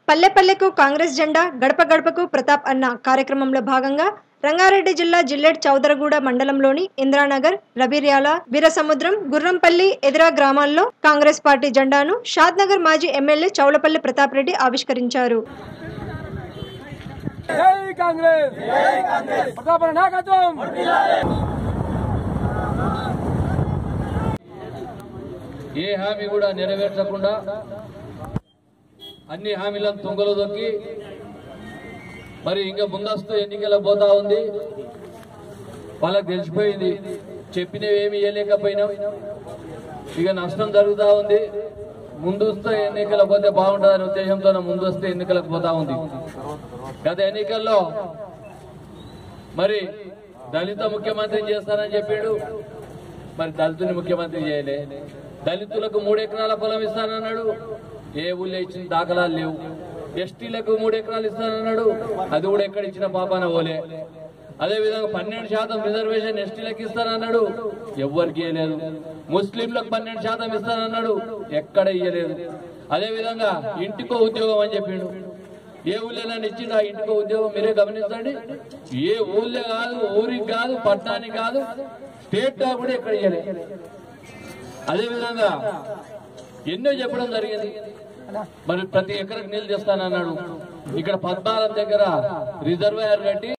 పల్లె పల్లెకు కాంగ్రెస్ జెండా గడప గడపకు ప్రతాప్ అన్న కార్యక్రమంలో భాగంగా రంగారెడ్డి జిల్లా జిల్లెడ్ చౌదరగూడ మండలంలోని ఇంద్రానగర్ రబీర్యాల వీరసముద్రం గుర్రంపల్లి ఎదిరా గ్రామాల్లో కాంగ్రెస్ పార్టీ జెండాను షాద్నగర్ మాజీ ఎమ్మెల్యే చౌలపల్లి ప్రతాప్ రెడ్డి ఆవిష్కరించారు జై కాంగ్రెస్ ప్రతాపన నాయకత్వం ఏ హామీ కూడా నెరవేర్చకుండా అన్ని హామీలను తుంగలో దొక్కి మరి ఇంకా ముందస్తు ఎన్నికలకు పోతా ఉంది వాళ్ళకి తెలిసిపోయింది చెప్పినవి ఏమి ఇవ్వలేకపోయినాం ఇక నష్టం జరుగుతూ ఉంది ముందస్తు ఎన్నికలకు పోతే బాగుంటుందనే ఉద్దేశంతో ముందస్తు ఎన్నికలకు పోతా ఉంది గత ఎన్నికల్లో మరి దళిత ముఖ్యమంత్రి చేస్తానని చెప్పాడు మరి దళితుని ముఖ్యమంత్రి చేయలే దళితులకు మూడు ఎకరాల పొలం ఇస్తానన్నాడు ఏ ఊళ్ళో ఇచ్చిన దాఖలాలు లేవు ఎస్టీలకు మూడు ఎకరాలు ఇస్తానన్నాడు అది కూడా ఎక్కడ ఇచ్చిన పాపాన పోలే అదే విధంగా పన్నెండు శాతం రిజర్వేషన్ ఎస్టీలకు ఇస్తానన్నాడు ఎవ్వరికి ఇవ్వలేదు ముస్లింలకు పన్నెండు శాతం ఇస్తానన్నాడు ఎక్కడ ఇవ్వలేదు అదే విధంగా ఇంటికో ఉద్యోగం అని చెప్పిండు ఏ ఊళ్ళో ఇచ్చిండు ఆ ఇంటికో ఉద్యోగం మీరే గమనించండి ఏ ఊళ్ళో కాదు ఊరికి కాదు పట్టణానికి కాదు స్టేట్ గా కూడా ఎక్కడ ఇవ్వలేదు అదే విధంగా ఎన్నో చెప్పడం జరిగింది మరి ప్రతి ఎకరకు నీళ్ళు తెస్తానన్నాడు ఇక్కడ పద్నాలుగు దగ్గర రిజర్వాయర్ కట్టి